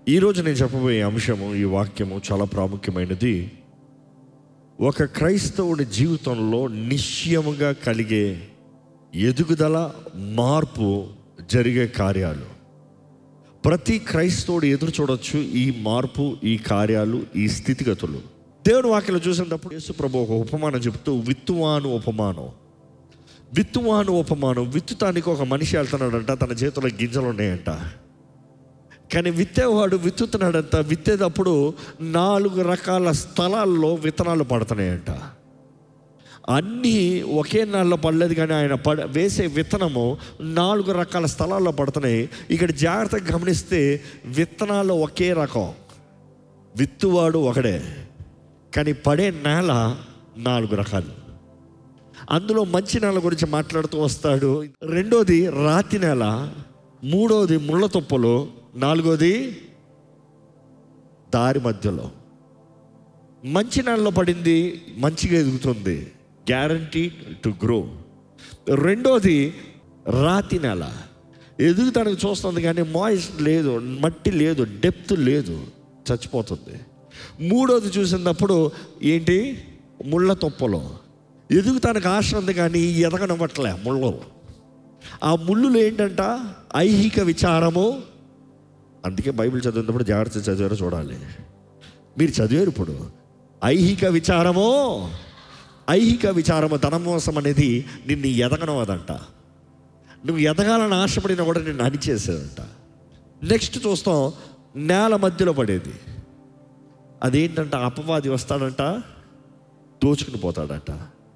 ఈరోజు నేను చెప్పబోయే అంశము ఈ వాక్యము చాలా ప్రాముఖ్యమైనది ఒక క్రైస్తవుడి జీవితంలో నిశ్చయముగా కలిగే ఎదుగుదల మార్పు జరిగే కార్యాలు ప్రతి క్రైస్తవుడు ఎదురు చూడొచ్చు ఈ మార్పు ఈ కార్యాలు ఈ స్థితిగతులు దేవుని వాక్యలో చూసినప్పుడు యేసు ప్రభు ఒక ఉపమానం చెప్తూ విత్తువాను ఉపమానం విత్తువాను ఉపమానం విత్తుతానికి ఒక మనిషి వెళ్తున్నాడంట తన చేతిలో గింజలు ఉన్నాయంట కానీ విత్తేవాడు విత్తుతున్నాడంట విత్తేటప్పుడు నాలుగు రకాల స్థలాల్లో విత్తనాలు పడుతున్నాయంట అన్నీ ఒకే నాళ్ళలో పడలేదు కానీ ఆయన పడ వేసే విత్తనము నాలుగు రకాల స్థలాల్లో పడుతున్నాయి ఇక్కడ జాగ్రత్తగా గమనిస్తే విత్తనాలు ఒకే రకం విత్తువాడు ఒకడే కానీ పడే నేల నాలుగు రకాలు అందులో మంచి నేల గురించి మాట్లాడుతూ వస్తాడు రెండోది రాతి నేల మూడోది ముళ్ళ తుప్పలు నాలుగోది దారి మధ్యలో మంచి నెలలో పడింది మంచిగా ఎదుగుతుంది గ్యారంటీ టు గ్రో రెండోది రాతి నెల ఎదుగుతానికి చూస్తుంది కానీ మాయిస్ లేదు మట్టి లేదు డెప్త్ లేదు చచ్చిపోతుంది మూడోది చూసినప్పుడు ఏంటి ముళ్ళ తొప్పలో ఎదుగుతానికి ఆశ ఉంది కానీ ఎదగనివ్వట్లే ముళ్ళు ఆ ముళ్ళులు ఏంటంట ఐహిక విచారము అందుకే బైబిల్ చదివినప్పుడు జాగ్రత్త చదివారో చూడాలి మీరు చదివారు ఇప్పుడు ఐహిక విచారము ఐహిక విచారము ధనమోసం అనేది నిన్ను ఎదగనవదంట నువ్వు ఎదగాలని ఆశపడినా కూడా నిన్ను అణిచేసేదంట నెక్స్ట్ చూస్తాం నేల మధ్యలో పడేది అదేంటంట అపవాది వస్తాడంట దోచుకుని పోతాడంట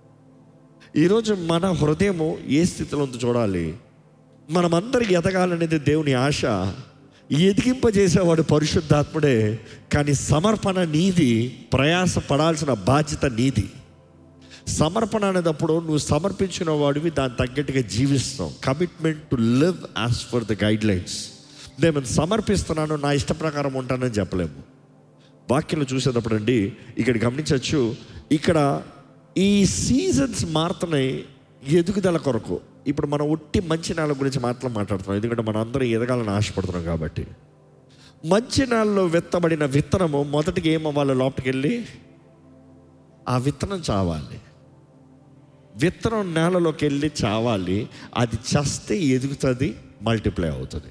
ఈరోజు మన హృదయము ఏ స్థితిలో ఉందో చూడాలి మనమందరికి ఎదగాలనేది దేవుని ఆశ ఎదిగింపజేసేవాడు పరిశుద్ధాత్ముడే కానీ సమర్పణ నీది ప్రయాస పడాల్సిన బాధ్యత నీది సమర్పణ అనేటప్పుడు నువ్వు సమర్పించిన వాడివి దాని తగ్గట్టుగా జీవిస్తాం commitment to live as per the guidelines నేను సమర్పిస్తున్నాను నా ఇష్ట ప్రకారం ఉంటానని చెప్పలేము వాక్యంలో చూసేటప్పుడు అండి ఇక్కడ గమనించవచ్చు ఇక్కడ ఈ సీజన్స్ మారుతున్నాయి ఎదుగుదల కొరకు ఇప్పుడు మనం ఉట్టి మంచి నెల గురించి మాత్రం మాట్లాడుతున్నాం ఎందుకంటే మనం అందరం ఎదగాలని ఆశపడుతున్నాం కాబట్టి మంచి నెలలో విత్తబడిన విత్తనము మొదటికి ఏమవ్వాలి లోపలికి వెళ్ళి ఆ విత్తనం చావాలి విత్తనం నేలలోకి వెళ్ళి చావాలి అది చస్తే ఎదుగుతుంది మల్టిప్లై అవుతుంది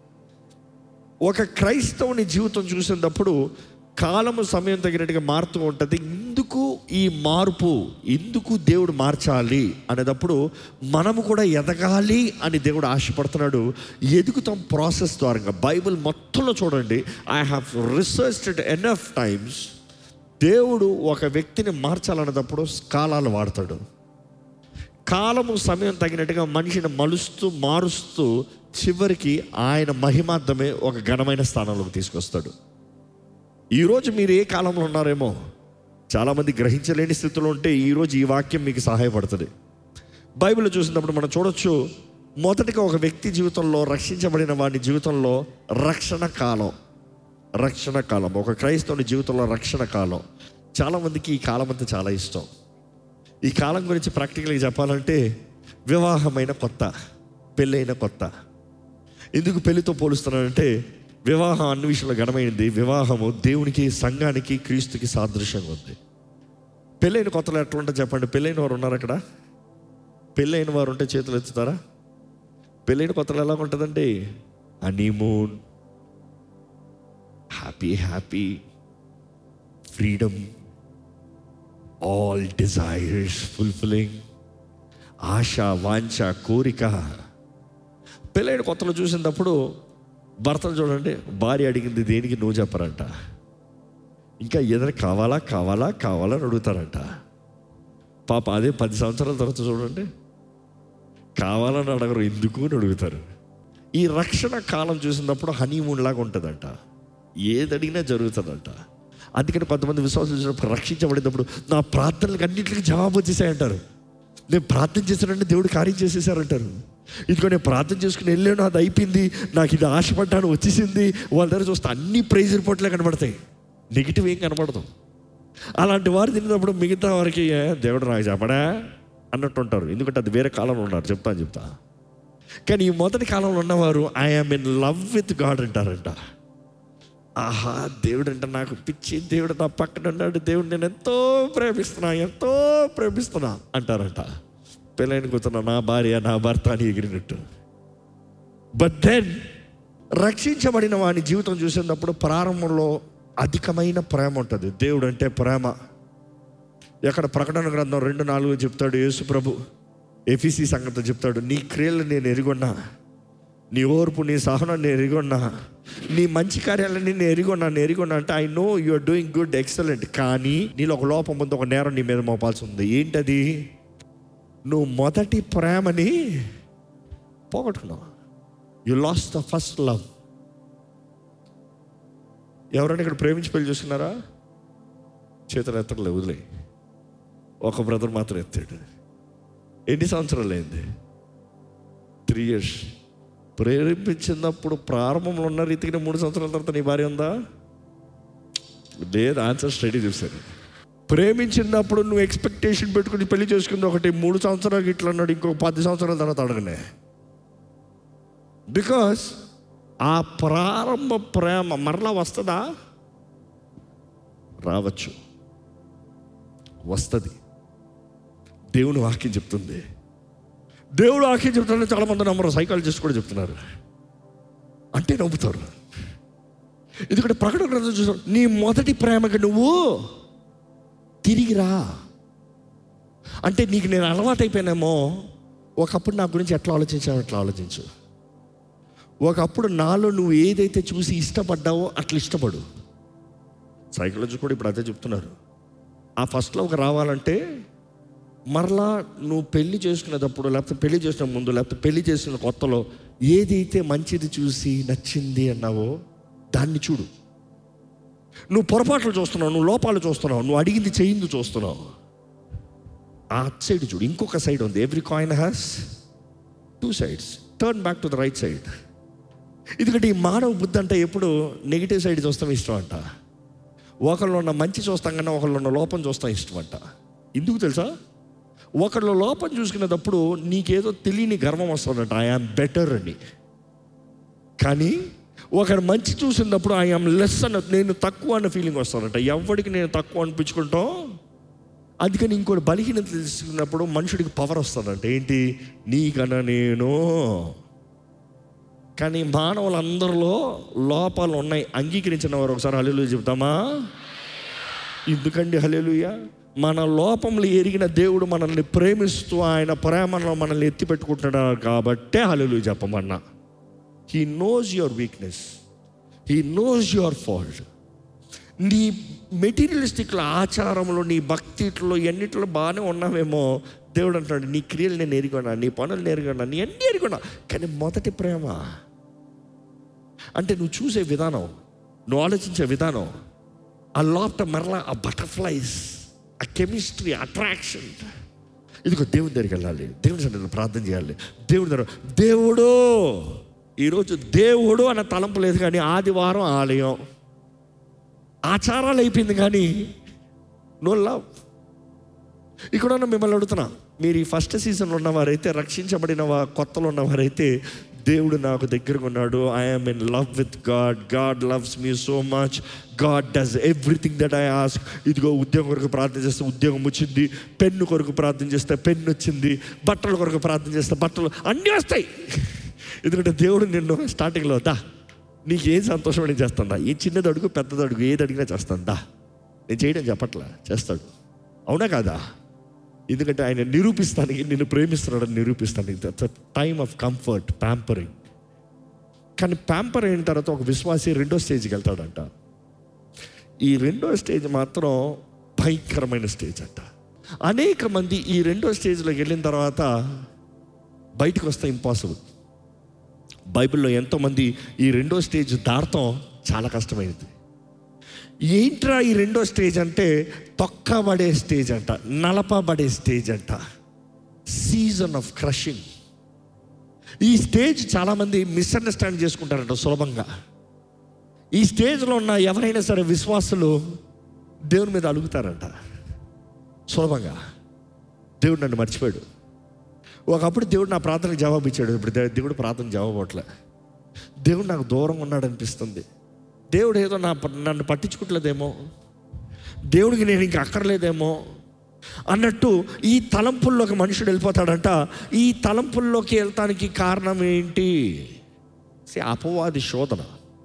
ఒక క్రైస్తవుని జీవితం చూసినప్పుడు కాలము సమయం తగినట్టుగా మారుతూ ఉంటుంది ఎందుకు ఈ మార్పు ఎందుకు దేవుడు మార్చాలి అనేటప్పుడు మనము కూడా ఎదగాలి అని దేవుడు ఆశపడుతున్నాడు ఎదుగుతాం ప్రాసెస్ ద్వారా బైబిల్ మొత్తంలో చూడండి I have researched enough times దేవుడు ఒక వ్యక్తిని మార్చాలనేటప్పుడు కాలాలు వాడతాడు కాలము సమయం తగినట్టుగా మనిషిని మలుస్తూ మారుస్తూ చివరికి ఆయన మహిమార్థమే ఒక ఘనమైన స్థానంలోకి తీసుకొస్తాడు ఈరోజు మీరు ఏ కాలంలో ఉన్నారేమో చాలామంది గ్రహించలేని స్థితిలో ఉంటే ఈరోజు ఈ వాక్యం మీకు సహాయపడుతుంది బైబిల్ చూసినప్పుడు మనం చూడొచ్చు మొదటిగా ఒక వ్యక్తి జీవితంలో రక్షించబడిన వాడి జీవితంలో రక్షణ కాలం రక్షణ కాలం ఒక క్రైస్తవుని జీవితంలో రక్షణ కాలం చాలామందికి ఈ కాలం అంతా చాలా ఇష్టం ఈ కాలం గురించి ప్రాక్టికల్గా చెప్పాలంటే వివాహమైన కొత్త పెళ్ళైన కొత్త ఎందుకు పెళ్లితో పోలుస్తున్నానంటే వివాహం అన్ని విషయంలో ఘనమైనది వివాహము దేవునికి సంఘానికి క్రీస్తుకి సాదృశ్యంగా ఉంది పెళ్ళైన కొత్తలో ఎట్లా ఉంటుంది చెప్పండి పెళ్ళైన వారు ఉన్నారు అక్కడ పెళ్ళైన వారు ఉంటే చేతులు ఎత్తుతారా పెళ్ళైన కొత్తలో ఎలా ఉంటుందండి honeymoon happy happy freedom all desires fulfilling ఆశ వాంఛ కోరిక పెళ్ళైన కొత్తలో చూసినప్పుడు భర్తను చూడండి భార్య అడిగింది దేనికి నువ్వు చెప్పరంట ఇంకా ఏదైనా కావాలా కావాలా కావాలా అని అడుగుతారంట పాప అదే పది సంవత్సరాల తర్వాత చూడండి కావాలని అడగరు ఎందుకు అని అడుగుతారు ఈ రక్షణ కాలం చూసినప్పుడు హనీమూన్ లాగా ఉంటుందంట ఏది అడిగినా జరుగుతుందంట అందుకని కొంతమంది విశ్వాసం చూసినప్పుడు రక్షించబడినప్పుడు నా ప్రార్థనలకు అన్నింటికి జవాబు వచ్చేసాయంటారు నేను ప్రార్థన చేశానంటే దేవుడు కార్యం చేసేసారంటారు ఇదిగో నేను ప్రార్థన చేసుకుని వెళ్ళాను అది అయిపోయింది నాకు ఇది ఆశపడ్డాను వచ్చేసింది వాళ్ళ దగ్గర చూస్తే అన్ని ప్రైజ్ రిపోర్ట్లే కనబడతాయి నెగిటివ్ ఏం కనబడదు అలాంటి వారు తిన్నప్పుడు మిగతా వారికి "ఏ, దేవుడు నాకు చెప్పడా అన్నట్టు ఉంటారు ఎందుకంటే అది వేరే కాలంలో ఉన్నారు చెప్తాను చెప్తా కానీ ఈ మొదటి కాలంలో ఉన్నవారు I'm in love with God అంటారంట ఆహా దేవుడు అంటే నాకు పిచ్చి దేవుడు నా పక్కన ఉన్నాడు దేవుడు నేను ఎంతో ప్రేమిస్తున్నా ఎంతో ప్రేమిస్తున్నా అంటారంట పెళ్ళైన కూతున్నా నా భార్య నా భర్త అని ఎగిరినట్టు బట్ దెన్ రక్షించబడిన వాని జీవితం చూసినప్పుడు ప్రారంభంలో అధికమైన ప్రేమ ఉంటుంది దేవుడు అంటే ప్రేమ ఎక్కడ ప్రకటన గ్రంథం రెండు నాలుగు చెప్తాడు యేసు ప్రభు ఎఫీసీ సంగతి చెప్తాడు నీ క్రియలు నేను ఎరిగొన్నా నీ ఓర్పు నీ సహనం నేను ఎరిగొన్నా నీ మంచి కార్యాలని నేను ఎరిగొన్నా నేను ఎరిగొన్నా అంటే I know you are doing good excellent కానీ నీలో ఒక లోపం ఉంది ఒక నేరం నీ మీద మోపాల్సి ఉంది ఏంటది నువ్వు మొదటి ప్రేమని పోగొట్టుకున్నావు you lost the first love ఎవరైనా ఇక్కడ ప్రేమించి పెళ్లి చూస్తున్నారా చేతులు ఎత్తలే వదిలే ఒక బ్రదర్ మాత్రం ఎత్తాడు ఎన్ని సంవత్సరాలు అయింది త్రీ ఇయర్స్ ప్రేరేపించినప్పుడు ప్రారంభంలో ఉన్న రీతికి మూడు సంవత్సరాల తర్వాత నీ భార్య ఉందా లేదు ఆన్సర్ స్టడీ చూశాను ప్రేమించినప్పుడు నువ్వు ఎక్స్పెక్టేషన్ పెట్టుకుని పెళ్లి చేసుకుంది ఒకటి మూడు సంవత్సరాలు ఇట్లా అన్నాడు ఇంకొక పది సంవత్సరాల తర్వాత అడగనే బికాస్ ఆ ప్రారంభ ప్రేమ మరలా వస్తుందా రావచ్చు వస్తుంది దేవుని వాక్యం చెప్తుంది దేవుడు వాక్యం చెప్తాడని చాలా మంది నమ్మరు సైకాలజిస్ట్ కూడా చెప్తున్నారు అంటే నమ్ముతారు ఎందుకంటే ప్రకటన గ్రంథం చూసారు నీ మొదటి ప్రేమకి నువ్వు తిరిగిరా అంటే నీకు నేను అలవాటైపోయానేమో ఒకప్పుడు నా గురించి ఎట్లా ఆలోచించావు అట్లా ఆలోచించు ఒకప్పుడు నాలో నువ్వు ఏదైతే చూసి ఇష్టపడ్డావో అట్లా ఇష్టపడు సైకాలజీ కూడా ఇప్పుడు అదే చెప్తున్నారు ఆ ఫస్ట్ లవ్కి రావాలంటే మరలా నువ్వు పెళ్లి చేసుకునేటప్పుడు లేకపోతే పెళ్లి చేసిన ముందు లేకపోతే పెళ్లి చేసిన కొత్తలో ఏదైతే మంచిది చూసి నచ్చింది అన్నావో దాన్ని చూడు నువ్వు పొరపాట్లు చూస్తున్నావు నువ్వు లోపాలు చూస్తున్నావు నువ్వు అడిగింది చేయింది చూస్తున్నావు ఆ సైడ్ చూడు ఇంకొక సైడ్ ఉంది every coin has two sides turn back to the right side ఎందుకంటే ఈ మానవ బుద్ధి అంటే ఎప్పుడు నెగిటివ్ సైడ్ చూస్తాం ఇష్టం అంట ఒకళ్ళు ఉన్న మంచి చూస్తాం కన్నా ఒకళ్ళు ఉన్న లోపం చూస్తాం ఇష్టం అంట ఎందుకు తెలుసా ఒకళ్ళు లోపం చూసుకునేటప్పుడు నీకేదో తెలియని గర్వం వస్తుందంట ఐఆమ్ బెటర్ అని కానీ ఒకరు మంచి చూసినప్పుడు ఐఆమ్ లెస్ అన్న నేను తక్కువ అన్న ఫీలింగ్ వస్తుందంట ఎవరికి నేను తక్కువ అనిపించుకుంటాం అందుకని ఇంకోటి బలహీనత తెలుసుకున్నప్పుడు మనుషుడికి పవర్ వస్తుందంట ఏంటి నీకన్నా నేను కానీ మానవులందరిలో లోపాలు ఉన్నాయి అంగీకరించిన వారు ఒకసారి హల్లెలూయా చెప్తామా ఎందుకండి హల్లెలూయా మన లోపంలో ఎరిగిన దేవుడు మనల్ని ప్రేమిస్తూ ఆయన ప్రేమలో మనల్ని ఎత్తి పెట్టుకుంటున్నాడు కాబట్టే హల్లెలూయా చెప్పమన్నా he knows your weakness he knows your fault నీ మెటీరియలిస్టిక్ల ఆచారంలో నీ భక్తిలో ఎన్నిట్లో బాగానే ఉన్నావేమో దేవుడు అంటాడు నీ క్రియలు నేను ఎరిగొన్నా నీ పనులు నేను ఎరిగొన్నా నీ అన్నీ ఎరిగొన్నా కానీ మొదటి ప్రేమ అంటే నువ్వు చూసే విధానం నువ్వు ఆలోచించే విధానం ఆ లోపట మరలా ఆ బటర్ఫ్లైస్ ఆ కెమిస్ట్రీ అట్రాక్షన్ ఇదిగో దేవుని దగ్గరికి వెళ్ళాలి దేవుని సన్నిధిలో ప్రార్థన చేయాలి దేవుడి దగ్గర దేవుడు ఈరోజు దేవుడు అన్న తలంపు లేదు కానీ ఆదివారం ఆలయం ఆచారాలు అయిపోయింది కానీ నో లవ్ ఇక్కడ ఉన్న మిమ్మల్ని అడుగుతున్నా మీరు ఈ ఫస్ట్ సీజన్లో ఉన్నవారైతే రక్షించబడిన వా- కొత్తలో ఉన్నవారైతే దేవుడు నాకు దగ్గరగా ఉన్నాడు I'm in love with God God loves me so much God does everything that I ask ఇదిగో ఉద్యోగం కొరకు ప్రార్థన చేస్తే ఉద్యోగం వచ్చింది పెన్ను కొరకు ప్రార్థన చేస్తే పెన్ను వచ్చింది బట్టల కొరకు ప్రార్థన చేస్తే బట్టలు అన్నీ వస్తాయి ఎందుకంటే దేవుడు నిన్ను స్టార్టింగ్లో దా నీకు ఏం సంతోషం నేను చేస్తాను ఏ చిన్నది అడుగు పెద్దది అడుగు ఏది అడిగినా చేస్తాను దా నేను చేయడం చెప్పట్లా చేస్తాడు అవునా కాదా ఎందుకంటే ఆయన నిరూపిస్తానికి నిన్ను ప్రేమిస్తున్నాడని నిరూపిస్తానికి that's time of comfort pampering కానీ ప్యాంపర్ అయిన తర్వాత ఒక విశ్వాసి రెండో స్టేజ్కి వెళ్తాడంట ఈ రెండో స్టేజ్ మాత్రం భయంకరమైన స్టేజ్ అంట అనేక మంది ఈ రెండో స్టేజ్లోకి వెళ్ళిన తర్వాత బయటకు వస్తే ఇంపాసిబుల్ బైబిల్లో ఎంతోమంది ఈ రెండో స్టేజ్ దాటం చాలా కష్టమైనది ఏంట్రా ఈ రెండో స్టేజ్ అంటే తొక్కబడే స్టేజ్ అంట నలపబడే స్టేజ్ అంట సీజన్ ఆఫ్ క్రషింగ్ ఈ స్టేజ్ చాలామంది మిస్అండర్స్టాండ్ చేసుకుంటారంట సులభంగా ఈ స్టేజ్లో ఉన్న ఎవరైనా సరే విశ్వాసులు దేవుని మీద అడుగుతారంట సులభంగా దేవుడు నన్ను మర్చిపోయాడు ఒకప్పుడు దేవుడు నా ప్రార్థనకు జవాబు ఇచ్చాడు ఇప్పుడు దే- దేవుడు ప్రార్థన జవాబు అవట్లే దేవుడు నాకు దూరంగా ఉన్నాడు అనిపిస్తుంది దేవుడు ఏదో నా నన్ను పట్టించుకోవట్లేదేమో దేవుడికి నేను ఇంక అక్కర్లేదేమో అన్నట్టు ఈ తలంపుల్లోకి మనుషుడు వెళ్ళిపోతాడంట ఈ తలంపుల్లోకి వెళ్తానికి కారణం ఏంటి See, అపవాది శోధన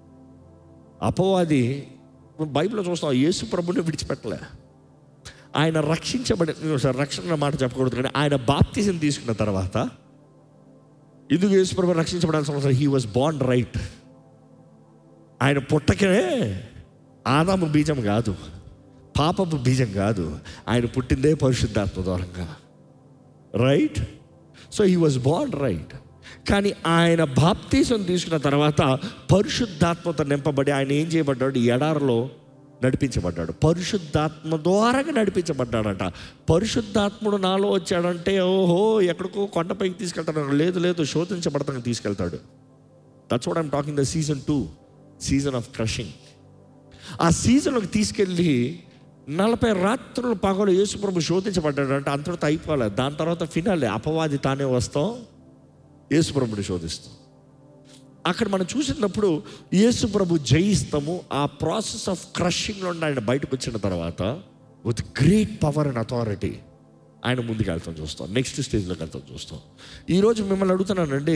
అపవాది బైబిల్లో చూస్తాం యేసు ప్రభుని విడిచిపెట్టలే ఆయన రక్షించబడి సార్ రక్షణ మాట చెప్పకూడదు కానీ ఆయన బాప్తిజం తీసుకున్న తర్వాత ఎందుకు యేసు ప్రభు రక్షించబడాల్సిన అవసరం హీ వాజ్ బాండ్ రైట్ ఆయన పుట్టకే ఆదాము బీజం కాదు పాపపు బీజం కాదు ఆయన పుట్టిందే పరిశుద్ధాత్మ ద్వారంగా రైట్ సో హీ వాజ్ బాండ్ రైట్ కానీ ఆయన బాప్తీసం తీసుకున్న తర్వాత పరిశుద్ధాత్మతో నింపబడి ఆయన ఏం చేయబడ్డాడు ఎడారిలో నడిపించబడ్డాడు పరిశుద్ధాత్మ ద్వారాగా నడిపించబడ్డాడంట పరిశుద్ధాత్ముడు నాలో వచ్చాడంటే ఓహో ఎక్కడికో కొండపైకి తీసుకెళ్తాడు లేదు లేదు శోధించబడతానికి తీసుకెళ్తాడు that's what I'm talking the season two season of crushing ఆ సీజన్లోకి తీసుకెళ్ళి నలభై రాత్రుల పగలు యేసుప్రభు శోధించబడ్డాడంటే అంతటితో అయిపోలే దాని తర్వాత ఫినాలే అపవాది తానే వస్తాం యేసుప్రభుని శోధిస్తాం అక్కడ మనం చూసినప్పుడు యేసుప్రభు జయిస్తాము ఆ ప్రాసెస్ ఆఫ్ క్రషింగ్లో నుండి ఆయన బయటకు వచ్చిన తర్వాత with great power and authority ఆయన ముందుకు వెళ్తాం చూస్తాం నెక్స్ట్ స్టేజ్లోకి వెళ్తాం చూస్తాం ఈరోజు మిమ్మల్ని అడుగుతున్నానండి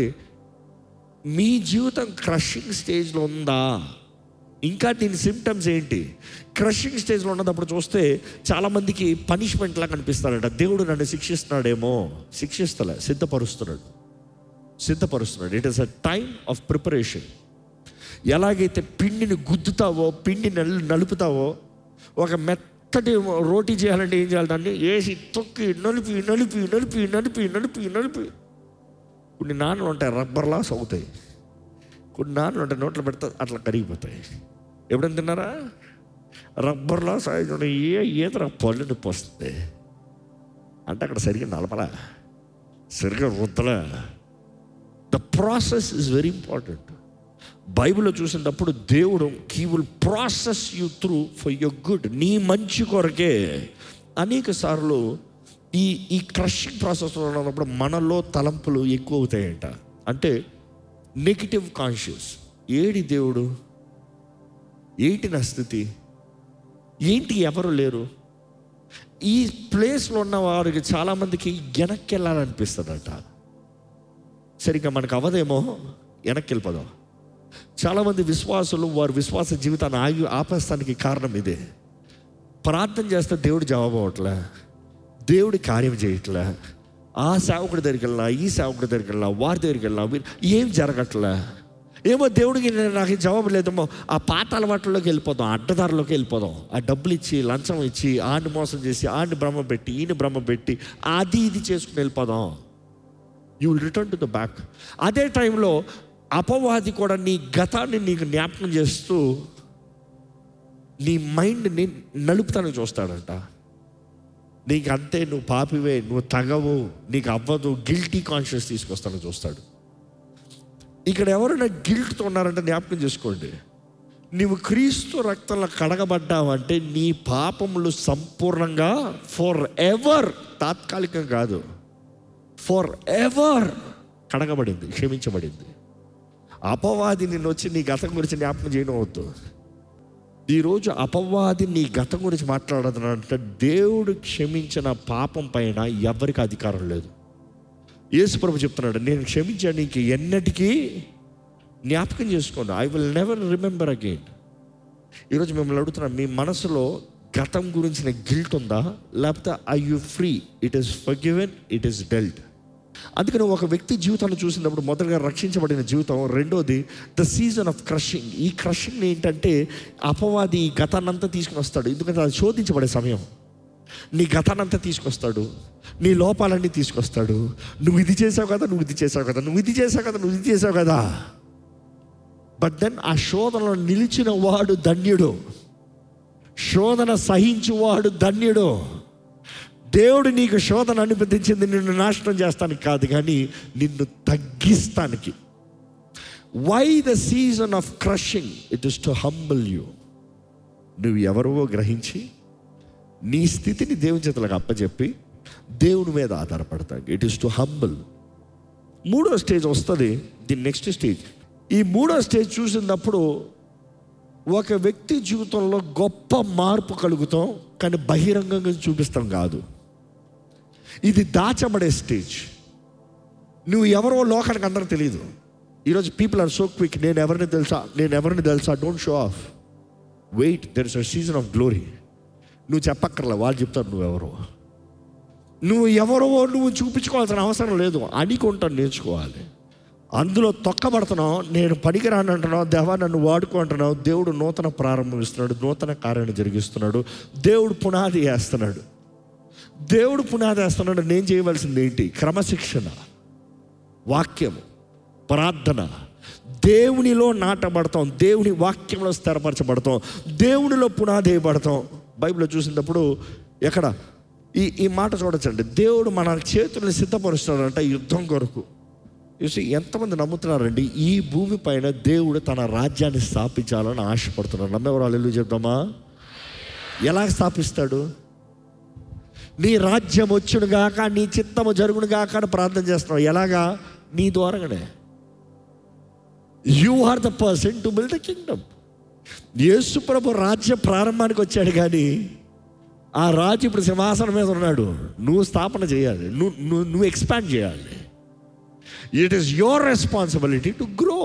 మీ జీవితం క్రషింగ్ స్టేజ్లో ఉందా ఇంకా దీని సిమ్టమ్స్ ఏంటి క్రషింగ్ స్టేజ్లో ఉన్నప్పుడు చూస్తే చాలామందికి పనిష్మెంట్ లాగా కనిపిస్తాడట దేవుడు నన్ను శిక్షిస్తున్నాడేమో శిక్షిస్తలే సిద్ధపరుస్తున్నాడు సిద్ధపరుస్తున్నాడు it is a time of preparation ఎలాగైతే పిండిని గుద్దుతావో పిండి నలు నలుపుతావో ఒక మెత్తటి రోటీ చేయాలంటే ఏం చేయాలి దాన్ని వేసి తొక్కి నలిపి నలిపి నలిపి నలిపి నలిపి నలిపి కొన్ని నాన్నలు ఉంటాయి రబ్బర్లా సౌతాయి కొన్ని నాన్నలు ఉంటాయి నోట్లో పెడితే అట్లా కరిగిపోతాయి ఎప్పుడైనా తిన్నారా రబ్బర్లా సాయం ఏ ఈతర పళ్ళు నొప్పి వస్తుంది అంటే అక్కడ సరిగ్గా నలపలా సరిగ్గా రుద్దలా the process is very important బైబిల్లో చూసినప్పుడు దేవుడు he will process you through for your good నీ మంచి కొరకే అనేక సార్లు ఈ ఈ క్రషింగ్ ప్రాసెస్లో ఉన్నప్పుడు మనలో తలంపులు ఎక్కువ అవుతాయంట అంటే నెగిటివ్ కాన్షియస్ ఏడి దేవుడు ఏంటి నా స్థితి ఏంటి ఎవరు లేరు ఈ ప్లేస్లో ఉన్న వారికి చాలామందికి వెనక్కి వెళ్ళాలనిపిస్తుందట సరిగ్గా మనకు అవ్వదేమో వెనక్కి వెళ్ళిపోదాం చాలామంది విశ్వాసులు వారి విశ్వాస జీవితాన్ని ఆగి ఆపేస్తానికి కారణం ఇదే ప్రార్థన చేస్తే దేవుడు జవాబు అవ్వట్లే దేవుడి కార్యం చేయట్లే ఆ సేవకుడి దగ్గరికి వెళ్ళినా ఈ సేవకుడి దగ్గరికి వెళ్ళినా వారి దగ్గరికి వెళ్ళినా వీరు ఏం జరగట్లే ఏమో దేవుడికి నేను నాకు జవాబు లేదేమో ఆ పాత అలవాట్లలోకి వెళ్ళిపోదాం అడ్డదారిలోకి వెళ్ళిపోదాం ఆ డబ్బులు ఇచ్చి లంచం ఇచ్చి ఆడిని మోసం చేసి ఆడిని భ్రమ పెట్టి ఈయన భ్రమ పెట్టి అది ఇది చేసుకుని వెళ్ళిపోదాం you will return to the back అదే టైంలో అపవాది కూడా నీ గతాన్ని నీకు జ్ఞాపకం చేస్తూ నీ మైండ్ని నలుపుతానికి చూస్తాడంట నీకు అంతే నువ్వు పాపివే నువ్వు తగవు నీకు అవ్వదు గిల్టీ కాన్షియస్ తీసుకొస్తాను చూస్తాడు ఇక్కడ ఎవరైనా గిల్ట్తో ఉన్నారంటే జ్ఞాపకం చేసుకోండి నీవు క్రీస్తు రక్తంలో కడగబడ్డావంటే నీ పాపములు సంపూర్ణంగా ఫర్ ఎవర్ తాత్కాలికం కాదు ఫర్ ఎవర్ కడగబడింది క్షమించబడింది అపవాది నిన్ను వచ్చి నీ గతం గురించి జ్ఞాపకం చేయడం వద్దు ఈరోజు అపవాది నీ గతం గురించి మాట్లాడుతున్నాడంటే దేవుడు క్షమించిన పాపం పైన ఎవరికి అధికారం లేదు యేసుప్రభు చెప్తున్నాడు నేను క్షమించాను నీకు ఎన్నటికీ జ్ఞాపకం చేసుకోండి I will never remember again ఈరోజు మిమ్మల్ని అడుగుతున్నాను మీ మనసులో గతం గురించిన గిల్ట్ ఉందా లేకపోతే I you free it is forgiven it is dealt అందుకని ఒక వ్యక్తి జీవితాన్ని చూసినప్పుడు మొదటగా రక్షించబడిన జీవితం రెండోది ద సీజన్ ఆఫ్ క్రషింగ్ ఈ క్రషింగ్ ఏంటంటే అపవాది ఈ గతాన్నంతా తీసుకుని వస్తాడు ఎందుకంటే అది శోధించబడే సమయం నీ గతానంతా తీసుకొస్తాడు నీ లోపాలన్నీ తీసుకొస్తాడు నువ్వు ఇది చేసావు కదా నువ్వు ఇది చేసావు కదా నువ్వు ఇది చేసావు కదా నువ్వు ఇది చేసావు కదా బట్ దెన్ ఆ శోధనలో నిలిచిన వాడు ధన్యుడు శోధన సహించువాడు ధన్యుడు దేవుడు నీకు శోధన అనుమతించింది నిన్ను నాశనం చేస్తానికి కాదు కానీ నిన్ను తగ్గిస్తానికి why the season of crushing it is to humble you నువ్వు ఎవరో గ్రహించి నీ స్థితిని దేవుని చేతులకు అప్పచెప్పి దేవుని మీద ఆధారపడతాడు ఇట్ ఈస్ టు హంబుల్ మూడో స్టేజ్ వస్తుంది ది నెక్స్ట్ స్టేజ్ ఈ మూడో స్టేజ్ చూసినప్పుడు ఒక వ్యక్తి జీవితంలో గొప్ప మార్పు కలుగుతాం కానీ బహిరంగంగా చూపిస్తాం కాదు ఇది దాచబడే స్టేజ్ నువ్వు ఎవరో లోకానికి అందరూ తెలియదు ఈరోజు పీపుల్ ఆర్ సో క్విక్ నేను ఎవరిని తెలుసా నేను ఎవరిని తెలుసా don't show off wait there is a season of glory నువ్వు చెప్పక్కర్లే వాళ్ళు చెప్తారు నువ్వెవరో నువ్వు ఎవరో నువ్వు చూపించుకోవాల్సిన అవసరం లేదు అడిగి నేర్చుకోవాలి అందులో తొక్కబడుతున్నావు నేను పనికిరాను అంటున్నావు దేవా నన్ను వాడుకో అంటున్నావు దేవుడు నూతన ప్రారంభిస్తున్నాడు నూతన కార్యాన్ని జరిగిస్తున్నాడు దేవుడు పునాది వేస్తున్నాడు దేవుడు పునాది వేస్తున్నాడు నేను చేయవలసింది ఏంటి క్రమశిక్షణ వాక్యము ప్రార్థన దేవునిలో నాటబడతాం దేవుని వాక్యంలో స్థిరపరచబడతాం దేవునిలో పునాది వేయబడతాం బైబిల్లో చూసినప్పుడు ఎక్కడ ఈ ఈ మాట చూడొచ్చండి దేవుడు మన చేతుల్ని సిద్ధపరుస్తున్నాడంట యుద్ధం కొరకు చూసి ఎంతమంది నమ్ముతున్నారండి ఈ భూమి పైన దేవుడు తన రాజ్యాన్ని స్థాపించాలని ఆశపడుతున్నాడు నమ్మేవారు వాళ్ళు చెప్దామా ఎలా స్థాపిస్తాడు నీ రాజ్యం వచ్చును గాక నీ చిత్తము జరుగును గాక అని ప్రార్థన చేస్తున్నావు ఎలాగా నీ ద్వారానే you are the person to build the kingdom Yesu ప్రభు రాజ్య ప్రారంభానికి వచ్చాడు కానీ ఆ రాజు ఇప్పుడు సింహాసనం మీద ఉన్నాడు నువ్వు స్థాపన చేయాలి నువ్వు నువ్వు నువ్వు ఎక్స్పాండ్ చేయాలి it is your responsibility to grow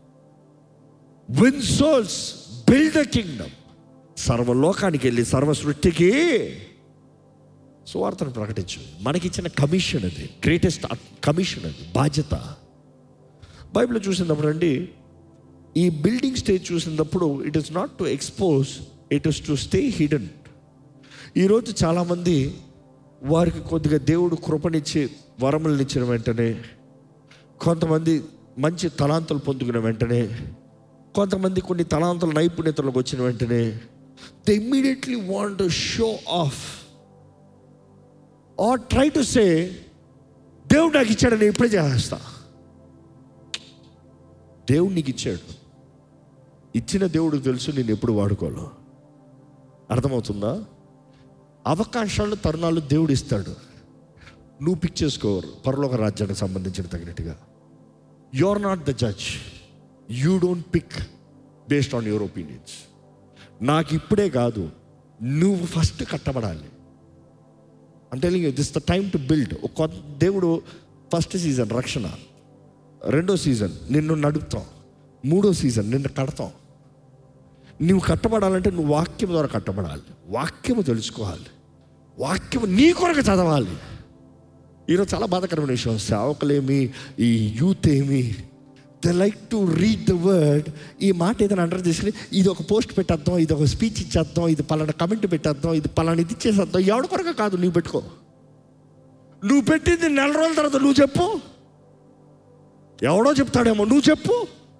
win souls build the kingdom సర్వలోకానికి వెళ్ళి సర్వ సృష్టికి సువార్తను ప్రకటించు మనకిచ్చిన కమిషన్ అది గ్రేటెస్ట్ కమిషన్ అది బాధ్యత బైబిల్ చూసినప్పుడు అండి ఈ బిల్డింగ్ స్టేజ్ చూసినప్పుడు it is not to expose it is to stay hidden ఈరోజు చాలామంది వారికి కొద్దిగా దేవుడు కృపనిచ్చి వరములను ఇచ్చిన వెంటనే కొంతమంది మంచి తలాంతులు పొందుకున్న వెంటనే కొంతమంది కొన్ని తలాంతుల నైపుణ్యతలకు వచ్చిన వెంటనే the immediately want to show off or try to say దేవుడు నాకు ఇచ్చాడు నేను ఇప్పుడే చేస్తా దేవుడు నీకు ఇచ్చాడు ఇచ్చిన దేవుడు తెలుసు నేను ఎప్పుడు వాడుకోవాలో అర్థమవుతుందా అవకాశాలు తరుణాలు దేవుడు ఇస్తాడు నువ్వు పిక్ చేసుకోరు పరలోక రాజ్యానికి సంబంధించిన తగినట్టుగా you are not the judge you don't pick based on your opinions నాకు ఇప్పుడే కాదు నువ్వు ఫస్ట్ కట్టబడాలి అంటే this the time to build ఒక దేవుడు ఫస్ట్ సీజన్ రక్షణ రెండో సీజన్ నిన్ను నడుపుతాం మూడో సీజన్ నిన్ను కడతాం నువ్వు కట్టబడాలంటే నువ్వు వాక్యం ద్వారా కట్టబడాలి వాక్యము తెలుసుకోవాలి వాక్యము నీ కొరకు చదవాలి ఈరోజు చాలా బాధాకరమైన విషయం సేవకులేమి ఈ యూత్ ఏమి the like to read the word ఈ మాట ఏదైనా అండర్ చేసుకుని ఇది ఒక పోస్ట్ పెట్టేద్దాం ఇది ఒక స్పీచ్ ఇచ్చేద్దాం ఇది పలానా కమెంట్ పెట్టేద్దాం ఇది పలానా ఇది ఇచ్చేసేద్దాం ఎవడి కొరకు కాదు నువ్వు పెట్టుకో నువ్వు పెట్టింది నెల రోజుల తర్వాత నువ్వు చెప్పు ఎవడో చెప్తాడేమో నువ్వు చెప్పు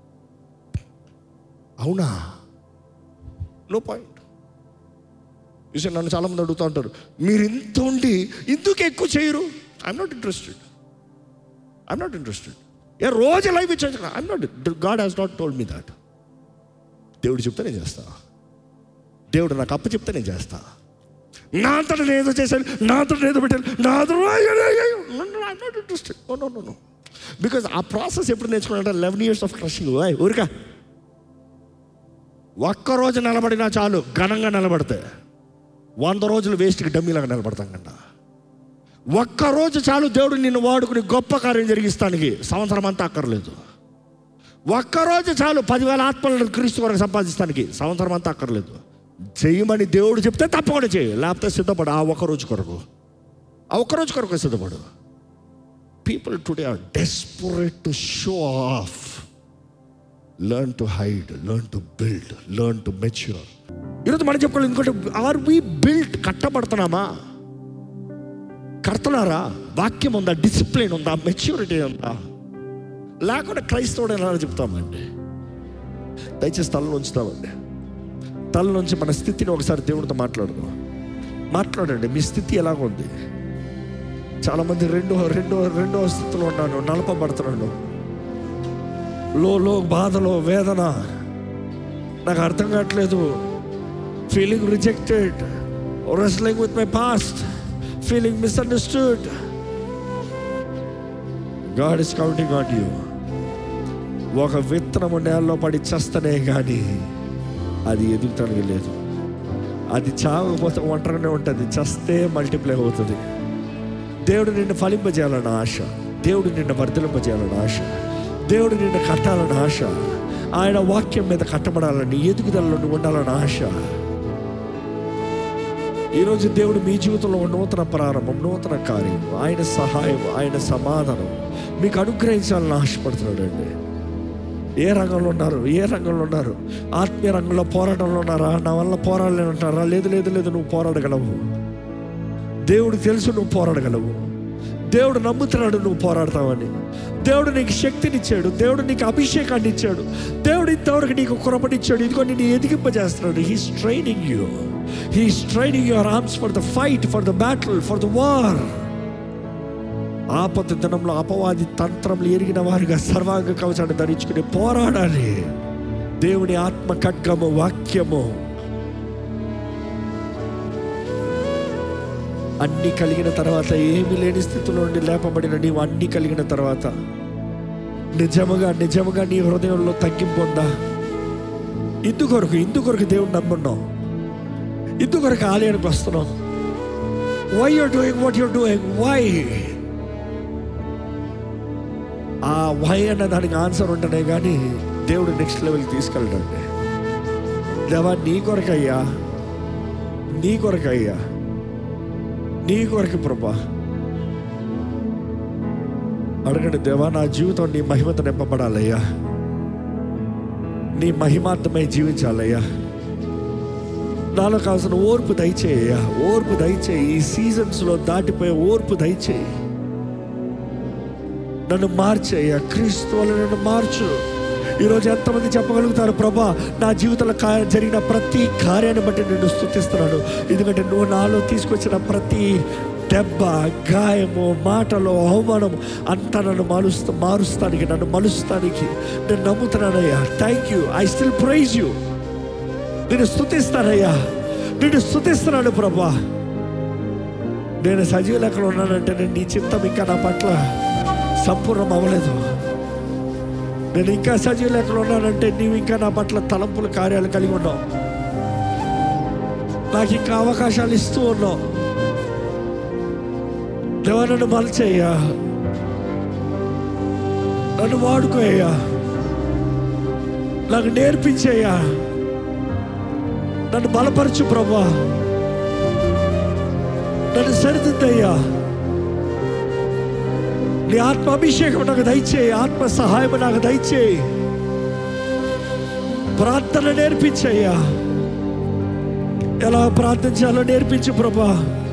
అవునా నో పాయింట్ చూసా నన్ను చాలామంది అడుగుతూ ఉంటారు మీరు ఇంత ఉండి ఇందుకు ఎక్కువ చేయరు I'm not interested I'm not interested ఏ రోజు లైఫ్ ఇచ్చేది I'm not God has not told me that దేవుడు చెప్తే నేను చేస్తా దేవుడు నాకు అప్ప చెప్తే నేను చేస్తా నా అంతటా నేను ఏదో చేశాను నా అంతటా ఏదో పెట్టాను నా not interested no no no because ఆ ప్రాసెస్ ఎప్పుడు నేర్చుకున్నాడంటే లెవెన్ ఇయర్స్ ఆఫ్ క్రషింగ్ ఊరికా ఒక్కరోజు నిలబడినా చాలు ఘనంగా నిలబడితే వంద రోజులు వేస్ట్కి డమ్మీలాగా నిలబడతాం కంట ఒక్కరోజు చాలు దేవుడు నిన్ను వాడుకుని గొప్ప కార్యం జరిగిస్తానికి సంవత్సరం అంతా అక్కర్లేదు ఒక్కరోజు చాలు పదివేల ఆత్మలను క్రీస్తు వరకు సంపాదిస్తానికి సంవత్సరం అంతా అక్కర్లేదు చేయమని దేవుడు చెప్తే తప్పకుండా చేయి లేకపోతే సిద్ధపడు ఆ ఒక్క రోజు కొరకు ఆ ఒక్క రోజు కొరకు సిద్ధపడు people today are desperate to show off learn to hide learn to build learn to mature ఈరోజు మనం చెప్పుకోవాలి ఎందుకంటే ఆర్ వి బిల్డ్ కట్టబడుతున్నామా కడుతున్నారా వాక్యం ఉందా డిసిప్లిన్ ఉందా మెచ్యూరిటీ ఉందా లేకుండా క్రైస్తవుడు ఎలా చెప్తామండి దయచేసి తలలో ఉంచుతామండి తల నుంచి మన స్థితిని ఒకసారి దేవుడితో మాట్లాడదాం మాట్లాడండి మీ స్థితి ఎలాగ ఉంది చాలామంది రెండో రెండో రెండో స్థితిలో ఉన్నాను నలపబడుతున్నాను లో లో బాధలో వేదన నాకు అర్థం కావట్లేదు feeling rejected wrestling with my past feeling misunderstood God is counting on you ఒక విత్తనము నేలలో పడి చస్తనే కానీ అది ఎదుగుతానికి లేదు అది చావకపోతే ఒంటరిగానే ఉంటుంది చస్తే మల్టిప్లై అవుతుంది దేవుడు నిన్ను ఫలింపజేయాలన్న ఆశ దేవుడు నిన్ను వర్ధలింపజేయాలన్న ఆశ దేవుడు నిన్ను కట్టాలన్న ఆశ ఆయన వాక్యం మీద కట్టబడాలని ఎదుగుదలలో నువ్వు ఉండాలన్న ఆశ ఈరోజు దేవుడు మీ జీవితంలో ఒక నూతన ప్రారంభం నూతన కార్యం ఆయన సహాయం ఆయన సమాధానం మీకు అనుగ్రహించాలని ఆశపడుతున్నాడు అండి ఏ రంగంలో ఉన్నారు ఏ రంగంలో ఉన్నారు ఆత్మీయ రంగంలో పోరాటంలో ఉన్నారా నా వల్ల పోరాడలేనంటారా లేదు లేదు లేదు నువ్వు పోరాడగలవు దేవుడు తెలుసు నువ్వు పోరాడగలవు దేవుడు నమ్ముతున్నాడు నువ్వు పోరాడతావని దేవుడు నీకు శక్తినిచ్చాడు దేవుడు నీకు అభిషేకాన్ని ఇచ్చాడు దేవుడు ఇంతవరకు నీకు కురపడిచ్చాడు ఇదిగో నేను ఎదిగింపజేస్తున్నాడు he's training you he's training your arms for the fight for the battle for the war ఆపద దినంలో అపవాది తంత్రములు ఎరిగిన వారిగా సర్వాంగ కవచాన్ని ధరించుకుని పోరాడాలి దేవుని ఆత్మ ఖడ్గము వాక్యము అన్ని కలిగిన తర్వాత ఏమీ లేని స్థితిలో నుండి లేపబడిన నీవు అన్ని కలిగిన తర్వాత నిజముగా నిజముగా నీ హృదయంలో తగ్గింపు ఉందా ఇందుకొరకు ఇందుకొరకు దేవుడు నమ్మున్నావు ఇందుకొరకు ఆలయానికి వస్తున్నావు why you're doing what you're doing why ఆ వై అన్న దానికి ఆన్సర్ ఉంటేనే కానీ దేవుడు నెక్స్ట్ లెవెల్ తీసుకెళ్ళడండి దేవా నీ కొరకయ్యా నీ కొరకయ్యా నీ కొరకు ప్రభా అడగండి దేవా నా జీవితం నీ మహిమతో నింపబడాలయ్యా నీ మహిమార్థమై జీవించాలయ్యా నాలో కావాల్సిన ఓర్పు దయచేయ్యా ఓర్పు దయచేయి ఈ సీజన్స్లో దాటిపోయే ఓర్పు దయచేయి నన్ను మార్చేయ్యా క్రీస్తు వల్ల నన్ను మార్చు ఈరోజు ఎంతమంది చెప్పగలుగుతారు ప్రభా నా జీవితంలో కా జరిగిన ప్రతి కార్యాన్ని బట్టి నేను స్థుతిస్తున్నాను ఎందుకంటే నువ్వు నాలో తీసుకొచ్చిన ప్రతి దెబ్బ గాయము మాటలు అవమానం అంతా నన్ను మారుస్తా మారుస్తానికి నన్ను మలుస్తానికి నేను నమ్ముతున్నానయ్యా thank you I still praise you నేను స్థుతిస్తానయ్యా నేను స్థుతిస్తున్నాను ప్రభా నేను సజీవ లెక్కలు ఉన్నానంటే నేను నీ చిత్తం ఇంకా నా పట్ల సంపూర్ణం అవ్వలేదు నేను ఇంకా సజీవ లెక్కలు ఉన్నానంటే నీవు ఇంకా నా పట్ల తలంపుల కార్యాలు కలిగి ఉన్నావు నాకు ఇంకా అవకాశాలు ఇస్తూ ఉన్నావు దేవా నన్ను మలచేయ్యా నన్ను వాడుకోయ్యా నాకు నేర్పించేయ్యా నన్ను బలపరచు ప్రభా నన్ను సరిదిద్దయ్యా నీ ఆత్మ అభిషేకం నాకు దయచేయి ఆత్మ సహాయం నాకు దయచేయి ప్రార్థన నేర్పించయ్యా ఎలా ప్రార్థించాలో నేర్పించు ప్రభా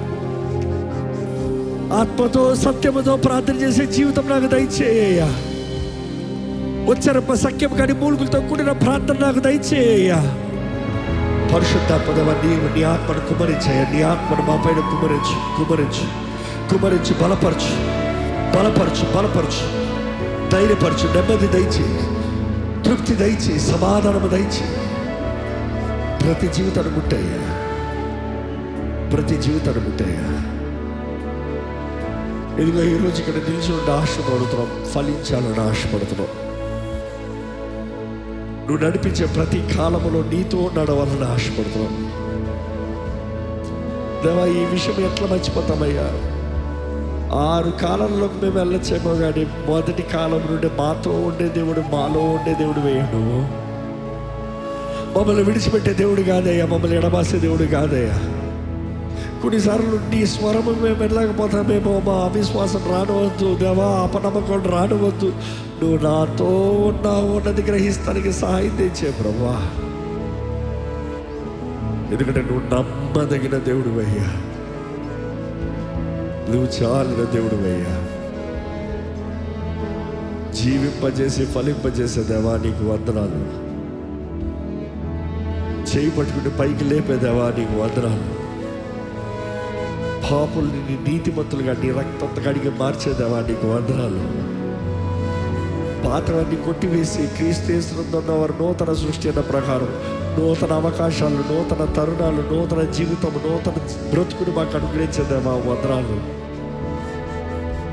ఆత్మతో సత్యముతో ప్రార్థన చేసే జీవితం నాకు దయచేయ్యా వచ్చరప్ప సఖ్యం కానీ మూలుగులతో కూడిన ప్రార్థన నాకు దయచేయ్యా పరిశుద్ధాత్మదవ నీవు నీ ఆత్మను కుమరించాయ నీ ఆత్మను మా పైన కుమరించు కుమరించు కుమరించి బలపరచు బలపరచు బలపరచు ధైర్యపరచు నెమ్మది దయచి తృప్తి దయచి సమాధానము దయచి ప్రతి జీవితాన్ని ముట్టయ్యా ప్రతి జీవితాన్ని ముట్టయ్యా ఇదిగో ఈరోజు ఇక్కడ నిలిచి ఉండి ఆశపడుతున్నాం ఫలించాలని ఆశపడుతున్నాం నువ్వు నడిపించే ప్రతి కాలములో నీతో నడవాలని ఆశపడుతున్నాం దేవా ఈ విషయం ఎట్లా మర్చిపోతామయ్యా ఆరు కాలంలోకి మేము వెళ్ళొచ్చేమో కానీ మొదటి కాలం నుండి మాతో ఉండే దేవుడు మాలో ఉండే దేవుడు వేయడు మమ్మల్ని విడిచిపెట్టే దేవుడు కాదయ్యా మమ్మల్ని ఎడబాసే దేవుడు కాదయ్యా కొన్నిసార్లు నీ స్వరము మేము వెళ్ళకపోతామేమో మా అవిశ్వాసం రానవద్దు దేవా అపనమ్మకం రానవద్దు నువ్వు నాతో ఉన్నావు అన్నది గ్రహిస్తానికి సహాయం తెచ్చే ప్రభా ఎందుకంటే నువ్వు నమ్మదగిన దేవుడు అయ్యా నువ్వు చాలిన దేవుడు అయ్యా జీవింపజేసి ఫలింపజేసే దేవా నీకు వందనాలు చేయి పట్టుకుని పైకి లేపే దేవా నీకు వందనాలు పాపుల్ని నీ నీతిమంతులుగా నీ రక్తంతో కడిగి మార్చేదేవా నీకు వందనాలు పాత్రలన్నీ కొట్టివేసి క్రీస్తేస్తున్న వారు నూతన సృష్టి అన్న ప్రకారం నూతన అవకాశాలు నూతన తరుణాలు నూతన జీవితం నూతన బ్రతుకుని మాకు అనుగ్రహించేదేవా వందనాలు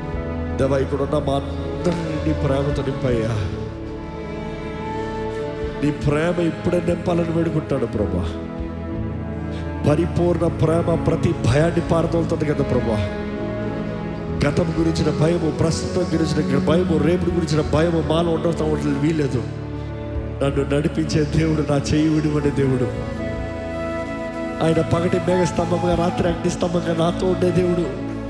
దేవా ఇక్కడున్న మా అందరినీ నీ ప్రేమతో నింపయ్యా నీ ప్రేమ ఇప్పుడే నింపాలని వేడుకుంటాడు ప్రభా పరిపూర్ణ ప్రేమ ప్రతి భయాన్ని పారదోలుతుంది కదా ప్రభా గతం గురించిన భయము ప్రస్తుతం గురించిన భయము రేపు గురించిన భయము మాలో ఉండటం ఉండలేదు వీలేదు నన్ను నడిపించే దేవుడు నా చేయి విడివనే దేవుడు ఆయన పగటి మేఘ స్తంభంగా రాత్రి అగ్ని స్తంభంగా నాతో ఉండే దేవుడు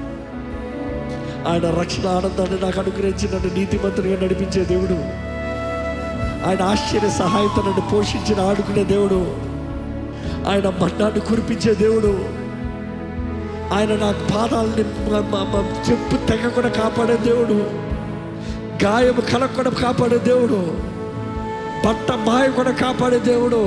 ఆయన రక్షణ ఆనందాన్ని నాకు అనుగ్రహించి నన్ను నీతిమంతుడిగా నడిపించే దేవుడు ఆయన ఆశ్చర్య సహాయంతో నన్ను పోషించిన ఆడుకునే దేవుడు ఆయన మన్నాన్ని కురిపించే దేవుడు ఆయన నా పాదాలని మ- మ- మ- చెప్పు తెగకుండా కాపాడే దేవుడు గాయము కలగకుండా కాపాడే దేవుడు బట్ట మాయ కూడా కాపాడే దేవుడు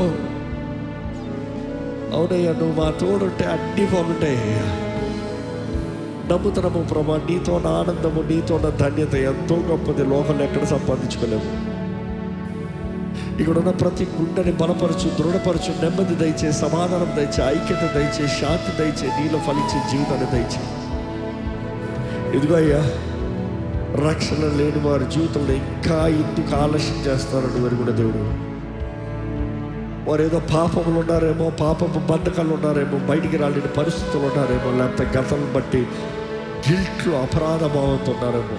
అవునయ్యా నువ్వు మా తోడుంటే అన్నీ బాగుంటాయి అయ్యా నమ్ముతున్నాము ప్రభా నీతో ఉన్న ఆనందము నీతో ఉన్న ధన్యత ఎంతో గొప్పది లోకంలో ఎక్కడ సంపాదించుకోలేము ఇక్కడ ఉన్న ప్రతి గుండెని బలపరచు దృఢపరచు నెమ్మది దయచే సమాధానం దయచే ఐక్యత దయచే శాంతి దయచే నీలో ఫలించే జీవితాన్ని దయచే ఇదిగో అయ్యా రక్షణ లేని వారి జీవితంలో ఇంకా ఇందుకు ఆలస్యం చేస్తారని వెరుగున దేవుడు వారు ఏదో పాపములు ఉన్నారేమో పాపపు బంధకాలు ఉన్నారేమో బయటికి రాలేని పరిస్థితులు ఉన్నారేమో లేకపోతే గతం బట్టి గిల్ట్లో అపరాధ భావంతో ఉన్నారేమో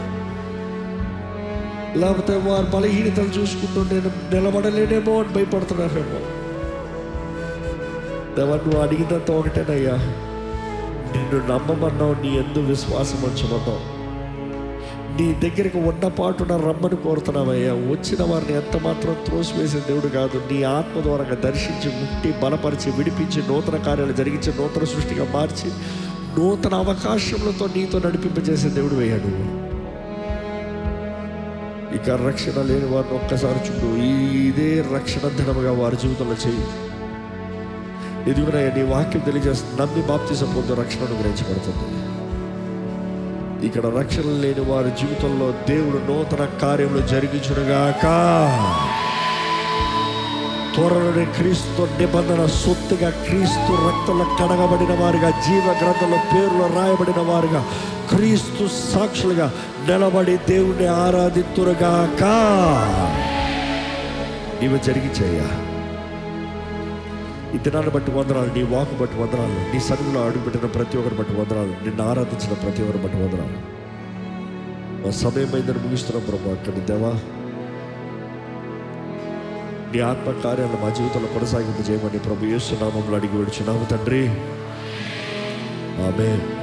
లేకపోతే వారు బలహీనతలు చూసుకుంటూ నేను నిలబడలేనేమో అని భయపడుతున్నారేమో దేవా నువ్వు అడిగినంత ఒకటేనయ్యా నిన్ను నమ్మమన్నావు నీ ఎందు విశ్వాసం ఉంచమన్నావు నీ దగ్గరికి ఉన్న పాటున రమ్మని కోరుతున్నావయ్యా వచ్చిన వారిని ఎంత మాత్రం త్రోసివేసే దేవుడు కాదు నీ ఆత్మ ద్వారా దర్శించి ముట్టి బలపరిచి విడిపించి నూతన కార్యాలు జరిగించి నూతన సృష్టిగా మార్చి నూతన అవకాశములతో నీతో నడిపింపజేసే దేవుడు వేయాడు ఇక రక్షణ లేని వారిని ఒక్కసారి చూడు ఈ- ఇదే రక్షణ ధనముగా వారి జీవితంలో చేయి ఎదుగునయ్యా నీ వాక్యం తెలియజేస్తుంది నమ్మి బాప్తిజం పొందు రక్షణ అనుగ్రహించబడుతుంది ఇక్కడ రక్షణ లేని వారి జీవితంలో దేవుడు నూతన కార్యములు జరిగించుడుగాక త్వరలోనే క్రీస్తు నిబంధన సొత్తుగా క్రీస్తు రక్తంలో కడగబడిన వారుగా జీవ గ్రంథంలో పేర్లు రాయబడిన వారుగా క్రీస్తు సాక్షులుగా నిలబడి దేవుణ్ణి ఆరాధితురుగాక ఇవి జరిగించయ్యా ఈ దినాన్ని బట్టి వందనాలు నీ వాకు బట్టి వందనాలు నీ సన్నిధిలో అడుగుపెట్టిన ప్రతి ఒక్కరి బట్టి వందనాలు నిన్ను ఆరాధించిన ప్రతి ఒక్కరి బట్టి వందనాలు మా సమయం అయిందని ముగిస్తున్నాం ప్రభు అక్కడి దేవా నీ ఆత్మ కార్యాలను మా జీవితంలో కొనసాగింపు చేయమని ప్రభు యేసు నామంలో అడిగి విడుచున్నాము తండ్రి ఆమె